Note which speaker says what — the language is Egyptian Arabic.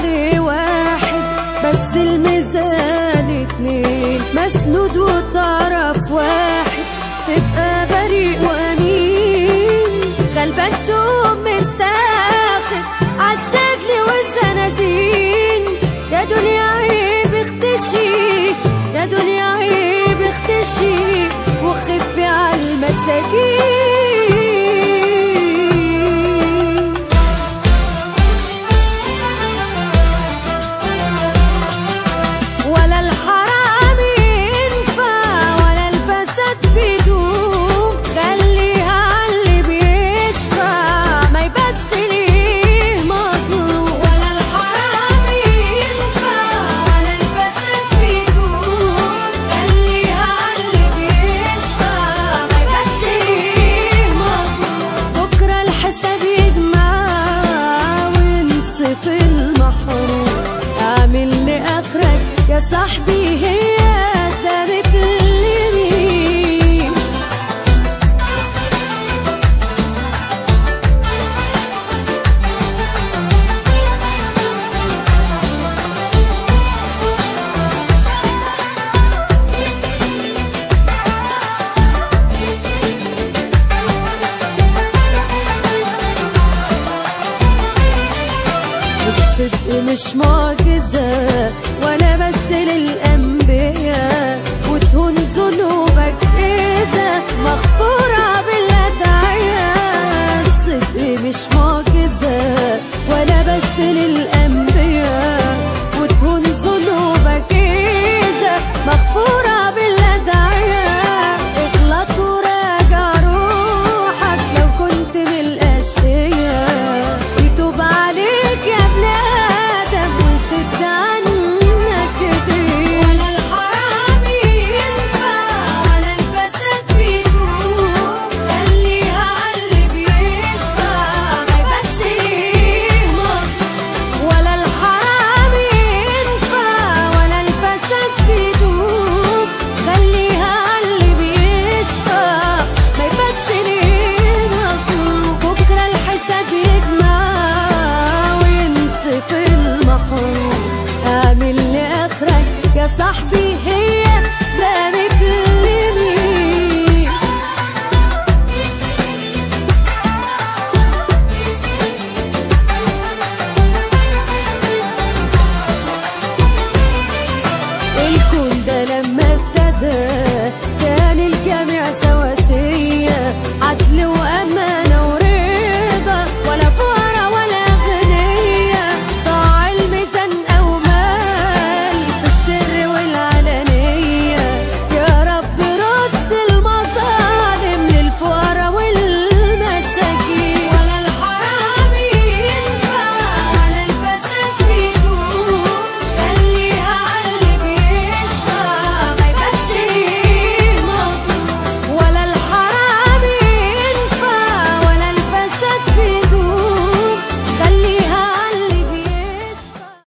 Speaker 1: العقل واحد بس الميزان اتنين مسنود وطرف واحد تبقى بريء وامين غلبان تقوم متاخد عالسجن والزنازين يا دنيا عيب اختشي يا دنيا عيب اختشي وخفي على المساكين ولا الحرام ينفع ولا الفساد بيدوم خليها عاللي بيشفع ما يبانش ليه مظلوم ولا الحرام ينفع ولا الفساد بيدوم خليها عاللي بيشفع ما يبانش ليه مظلوم بكره الحساب يجمع وينصف المحروم اعمل لاخرك يا صاحبي هي ثابت اليمين الصدق مش معجزة ولا بس للأنبياء وتهون ذنوبك إذا مغفورة بالأدعياء الصدق مش معجزة ولا بس للأنبياء وتهون ذنوبك إذا مغفورة بالأدعياء اغلط وراجع روحك لو كنت من الأشقياء يتوب عليك يا ابن آدم وسد عنك ايديك ولا الحرام ينفع ولا الفساد بيدوم خليها عاللي بيشفع ما يبانش ليه مظلوم ولا الحرام ينفع ولا الفساد بيدوم خليها عاللي بيشفع ما يبانش ليه مظلوم بكره الحساب يجمع وينصف المحروم اعمل لاخرك يا صاحبي